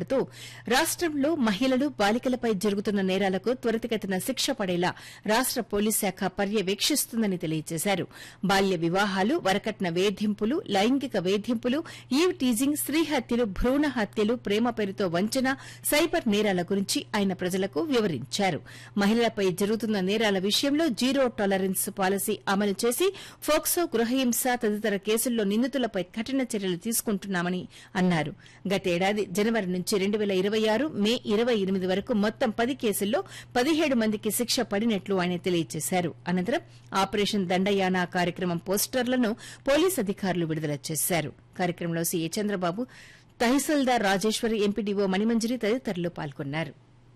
మాట్లాడుతూ రాష్టంలో మహిళలు బాలికలపై జరుగుతున్న నేరాలకు త్వరితగతిన శిక్ష పడేలా రాష్ట పోలీస్ శాఖ పర్యవేక్షిస్తుందని తెలియజేశారు బాల్య వివాహాలు వరకట్న వేధింపులు లైంగిక వేధింపులు ఈవ్ టీజింగ్ స్త్రీ హత్యలు భ్రూణ హత్యలు ప్రేమ పేరుతో వంచన సైబర్ నేరాల గురించి ఆయన ప్రజలకు వివరించారు మహిళలపై జరుగుతున్న నేరాల విషయంలో జీరో టాలరెన్స్ పాలసీ అమలు చేసి ఫోక్సో గృహహింస తదితర కేసుల్లో నిందితులపై కఠిన చర్యలు తీసుకుంటున్నామని అన్నారు గతేడాది జనవరి నుంచి రెండు వేల ఇరవై ఆరు మే ఇరవై ఎనిమిది వరకు మొత్తం పది కేసుల్లో పదిహేడు మందికి శిక్ష పడినట్లు ఆయన తెలియజేశారు అనంతరం ఆపరేషన్ దండయాన కార్యక్రమం పోస్టర్లను పోలీస్ అధికారులు విడుదల చేశారు కార్యక్రమంలో సీఏ చంద్రబాబు తహసీల్దార్ రాజేశ్వరి ఎంపీడీఓ మణిమంజరి తదితరులు పాల్గొన్నారు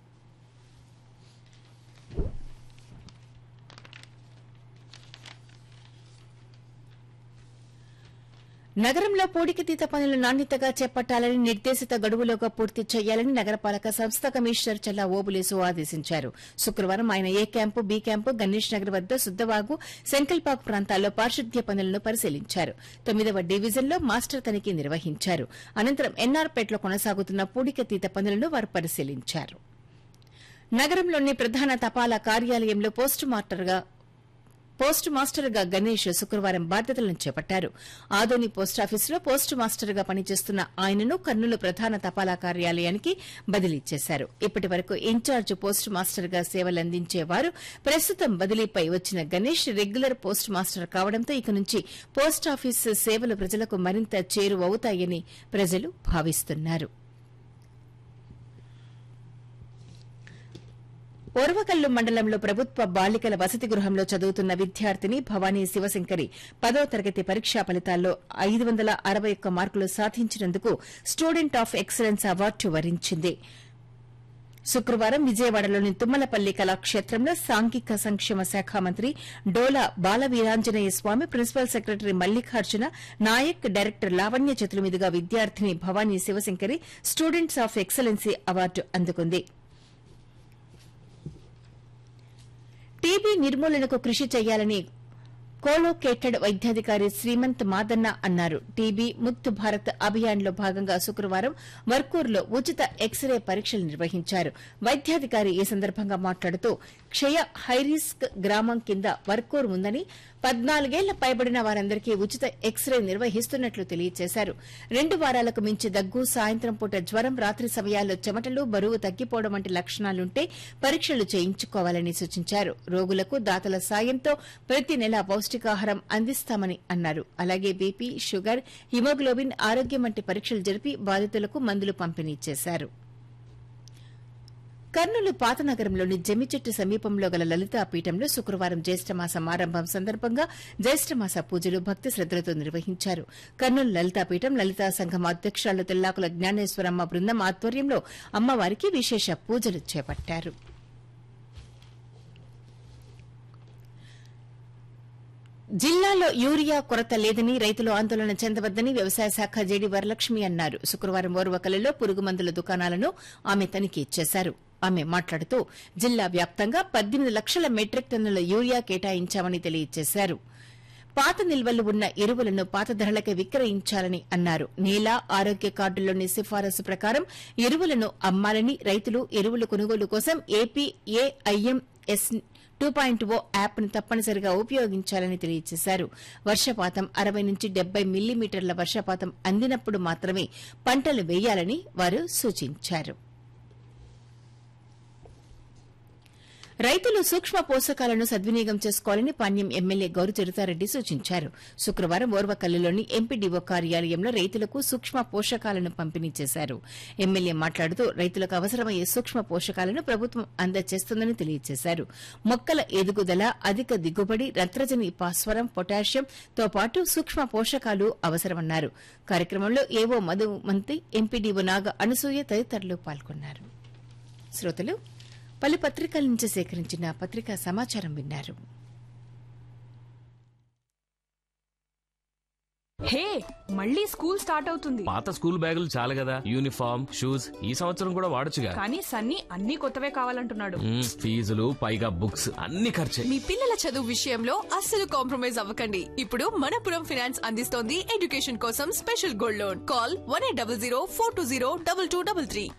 నగరంలో పూడికతీత పనులు నాణ్యతగా చేపట్టాలని నిర్దేశిత గడువులోగా పూర్తి చేయాలని నగరపాలక సంస్థ కమిషనర్ చల్లా ఓబులేసు ఆదేశించారు శుక్రవారం ఆయన A camp B camp Ganesh Nagar వద్ద సుద్దవాగు సెంకల్పాక్ ప్రాంతాల్లో పారిశుద్ధ్య పనులను పరిశీలించారు తొమ్మిదవ డివిజన్లో మాస్టర్ తనిఖీ నిర్వహించారు అనంతరం ఎన్ఆర్పేటలో కొనసాగుతున్న పూడికతీత పనులను వారు పరిశీలించారు నగరంలోని ప్రధాన తపాలా కార్యాలయంలో పోస్టు మార్టర్గా పోస్ట్ మాస్టర్గా గణేష్ శుక్రవారం బాధ్యతలను చేపట్టారు ఆదోని పోస్టాఫీసులో పోస్ట్ మాస్టర్గా పనిచేస్తున్న ఆయనను కర్నూలు ప్రధాన తపాలా కార్యాలయానికి బదిలీ చేశారు ఇప్పటి వరకు ఇన్ఛార్జ్ పోస్ట్ మాస్టర్గా సేవలందించేవారు ప్రస్తుతం బదిలీపై వచ్చిన గణేష్ రెగ్యులర్ పోస్ట్ మాస్టర్ కావడంతో ఇక నుంచి పోస్టాఫీస్ సేవలు ప్రజలకు మరింత చేరువవుతాయని ప్రజలు భావిస్తున్నారు ఓర్వకల్లు మండలంలో ప్రభుత్వ బాలికల వసతి గృహంలో చదువుతున్న విద్యార్థిని భవానీ శివశంకరి పదో తరగతి పరీక్షా ఫలితాల్లో ఐదు వందల అరవై ఒక్క మార్కులు సాధించినందుకు స్టూడెంట్ ఆఫ్ ఎక్సలెన్స్ అవార్డు వరించింది శుక్రవారం విజయవాడలోని తుమ్మలపల్లి కళాక్షేత్రంలో సాంఘిక సంక్షేమ శాఖ మంత్రి Dola Balaveeranjaneya Swamy principal secretary Mallikarjuna Naik director Lavanya చేతుల మీదుగా విద్యార్థిని Bhavani Sivasankari students of excellency award అందుకుంది టీబీ నిర్మూలనకు కృషి చేయాలని కోలోకేటెడ్ వైద్యాధికారి శ్రీమంత్ మాదన్న అన్నారు టీబీ ముక్త్ భారత్ అభియాన్లో భాగంగా శుక్రవారం వర్కూర్లో ఉచిత ఎక్స్రే పరీక్షలు నిర్వహించారు వైద్యాధికారి ఈ సందర్భంగా మాట్లాడుతూ క్షయ హైరిస్క్ గ్రామం కింద వర్కూర్ ఉందని పద్నాలుగేళ్ల పైబడిన వారందరికీ ఉచిత ఎక్స్రే నిర్వహిస్తున్నట్లు తెలియజేశారు రెండు వారాలకు మించి దగ్గు సాయంత్రం పూట జ్వరం రాత్రి సమయాల్లో చెమటలు బరువు తగ్గిపోవడం వంటి లక్షణాలుంటే పరీక్షలు చేయించుకోవాలని సూచించారు రోగులకు దాతల సాయంతో ప్రతి నెల పౌష్టికాహారం అందిస్తామని అన్నారు అలాగే బీపీ షుగర్ హిమోగ్లోబిన్ ఆరోగ్యం వంటి పరీక్షలు జరిపి బాధితులకు మందులు పంపిణీ చేశారు కర్నూలు పాతనగరంలోని జమ్మిచెట్టు సమీపంలో గల లలితా పీఠంలో శుక్రవారం జ్యేష్ఠమాసం ఆరంభం సందర్భంగా జ్యేష్ఠమాస పూజలు భక్తి శ్రద్దలతో నిర్వహించారు కర్నూలు లలితాపీఠం లలితా సంఘం అధ్యక్షురాలు తెల్లాకుల జ్ఞానేశ్వరమ్మ బృందం ఆధ్వర్యంలో అమ్మవారికి విశేష పూజలు చేపట్టారు జిల్లాలో యూరియా కొరత లేదని రైతులు ఆందోళన చెందవద్దని వ్యవసాయ శాఖ జేడీ వరలక్ష్మి అన్నారు శుక్రవారం ఓర్వకలలో పురుగు మందుల దుకాణాలను ఆమె తనిఖీ చేశారు ఆమె మాట్లాడుతూ జిల్లా వ్యాప్తంగా పద్దెనిమిది లక్షల మెట్రిక్ టన్నుల యూరియా కేటాయించామని తెలియజేశారు పాత నిల్వలు ఉన్న ఎరువులను పాత ధరలకే విక్రయించాలని అన్నారు నేల ఆరోగ్య కార్డుల్లోని సిఫారసు ప్రకారం ఎరువులను అమ్మాలని రైతులు ఎరువుల కొనుగోలు కోసం AP AIMS two point O యాప్ను తప్పనిసరిగా ఉపయోగించాలని తెలియజేశారు వర్షపాతం అరవై నుంచి డెబ్బై మిల్లీమీటర్ల వర్షపాతం అందినప్పుడు మాత్రమే పంటలు వేయాలని వారు సూచించారు రైతులు సూక్ష్మ పోషకాలను సద్వినియోగం చేసుకోవాలని పాణ్యం ఎమ్మెల్యే గౌరు చిరుతారెడ్డి సూచించారు శుక్రవారం ఓర్వకల్లులోని ఎంపీడీఓ కార్యాలయంలో రైతులకు సూక్ష్మ పోషకాలను పంపిణీ చేశారు ఎమ్మెల్యే మాట్లాడుతూ రైతులకు అవసరమయ్యే సూక్ష్మ పోషకాలను ప్రభుత్వం అందజేస్తుందని తెలియజేశారు మొక్కల ఎదుగుదల అధిక దిగుబడి రత్రజని భాస్వరం పొటాషియం తో పాటు సూక్ష్మ పోషకాలు అవసరమన్నారు కార్యక్రమంలో ఏవో మధుమంతి ఎంపీడీఓ నాగ అనసూయ తదితరులు పాల్గొన్నారు శ్రోతలు పలు పత్రికల నుంచి సేకరించిన పత్రికా సమాచారం విన్నారు హే మళ్ళీ స్కూల్ స్టార్ట్ అవుతుంది పాత స్కూల్ బ్యాగులు చాలు కదా యూనిఫామ్ షూస్ ఈ సంవత్సరం కూడా వాడొచ్చుగా కానీ సన్నీ అన్ని కొత్తవే కావాలంటున్నాడు మ్మ్, ఫీజులు పైగా బుక్స్ అన్ని ఖర్చే మీ పిల్లల చదువు విషయంలో అస్సలు కాంప్రమైజ్ అవ్వకండి ఇప్పుడు మనపురం ఫైనాన్స్ అందిస్తోంది ఎడ్యుకేషన్ కోసం special gold loan call one eight double zero four two zero double two double three